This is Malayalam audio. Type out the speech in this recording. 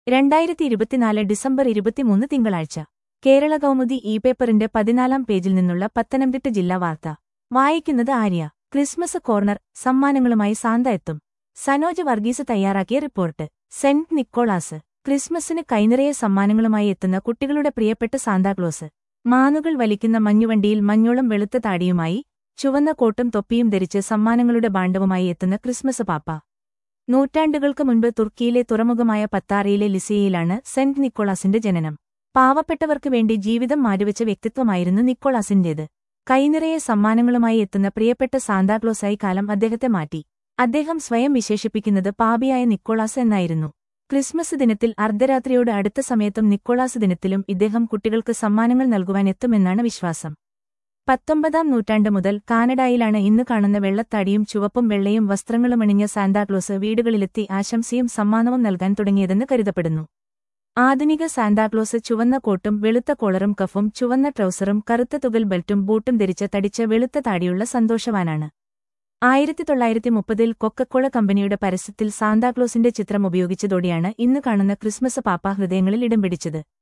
രണ്ടായിരത്തി ഇരുപത്തിനാല് ഡിസംബർ ഇരുപത്തിമൂന്ന് തിങ്കളാഴ്ച കേരള കൗമുദി ഇ പേപ്പറിന്റെ പതിനാലാം പേജിൽ നിന്നുള്ള പത്തനംതിട്ട ജില്ലാ വാർത്ത വായിക്കുന്നത് ആര്യ ക്രിസ്മസ് കോർണർ സമ്മാനങ്ങളുമായി സാന്ത എത്തും സനോജ് വർഗീസ് തയ്യാറാക്കിയ റിപ്പോർട്ട് സെന്റ് നിക്കോളാസ് ക്രിസ്മസിന് കൈനിറയെ സമ്മാനങ്ങളുമായി എത്തുന്ന കുട്ടികളുടെ പ്രിയപ്പെട്ട സാന്താക്ലോസ് മാനുകൾ വലിക്കുന്ന മഞ്ഞുവണ്ടിയിൽ മഞ്ഞോളം വെളുത്ത താടിയുമായി ചുവന്ന കോട്ടും തൊപ്പിയും ധരിച്ച് സമ്മാനങ്ങളുടെ ബാണ്ഡവുമായി എത്തുന്ന ക്രിസ്മസ് പാപ്പ നൂറ്റാണ്ടുകൾക്ക് മുൻപ് തുർക്കിയിലെ തുറമുഖമായ പത്താറിയിലെ ലിസിയയിലാണ് സെന്റ് നിക്കോളാസിന്റെ ജനനം പാവപ്പെട്ടവർക്ക് വേണ്ടി ജീവിതം മാറ്റിവെച്ച വ്യക്തിത്വമായിരുന്നു നിക്കോളാസിന്റേത് കൈനിറയെ സമ്മാനങ്ങളുമായി എത്തുന്ന പ്രിയപ്പെട്ട സാന്താക്ലോസായി കാലം അദ്ദേഹത്തെ മാറ്റി അദ്ദേഹം സ്വയം വിശേഷിപ്പിക്കുന്നത് പാപിയായ നിക്കോളാസ് എന്നായിരുന്നു ക്രിസ്മസ് ദിനത്തിൽ അർദ്ധരാത്രിയോട് അടുത്ത സമയത്തും നിക്കോളാസ് ദിനത്തിലും ഇദ്ദേഹം കുട്ടികൾക്ക് സമ്മാനങ്ങൾ നൽകുവാൻ എത്തുമെന്നാണ് വിശ്വാസം പത്തൊമ്പതാം നൂറ്റാണ്ട് മുതൽ കാനഡായിലാണ് ഇന്ന് കാണുന്ന വെള്ളത്താടിയും ചുവപ്പും വെള്ളയും വസ്ത്രങ്ങളുമണിഞ്ഞ സാന്താക്ലോസ് വീടുകളിലെത്തി ആശംസയും സമ്മാനവും നൽകാൻ തുടങ്ങിയതെന്ന് കരുതപ്പെടുന്നു ആധുനിക സാന്താക്ലോസ് ചുവന്ന കോട്ടും വെളുത്ത കോളറും കഫും ചുവന്ന ട്രൗസറും കറുത്ത തുകൽ ബെൽറ്റും ബൂട്ടും ധരിച്ച തടിച്ച വെളുത്ത താടിയുള്ള സന്തോഷവാനാണ് ആയിരത്തി തൊള്ളായിരത്തി മുപ്പതിൽ കൊക്കക്കോള കമ്പനിയുടെ പരസ്യത്തിൽ സാന്താക്ലോസിന്റെ ചിത്രം ഉപയോഗിച്ചതോടെയാണ് ഇന്ന് കാണുന്ന ക്രിസ്മസ് പാപ്പ ഹൃദയങ്ങളിൽ ഇടം പിടിച്ചത്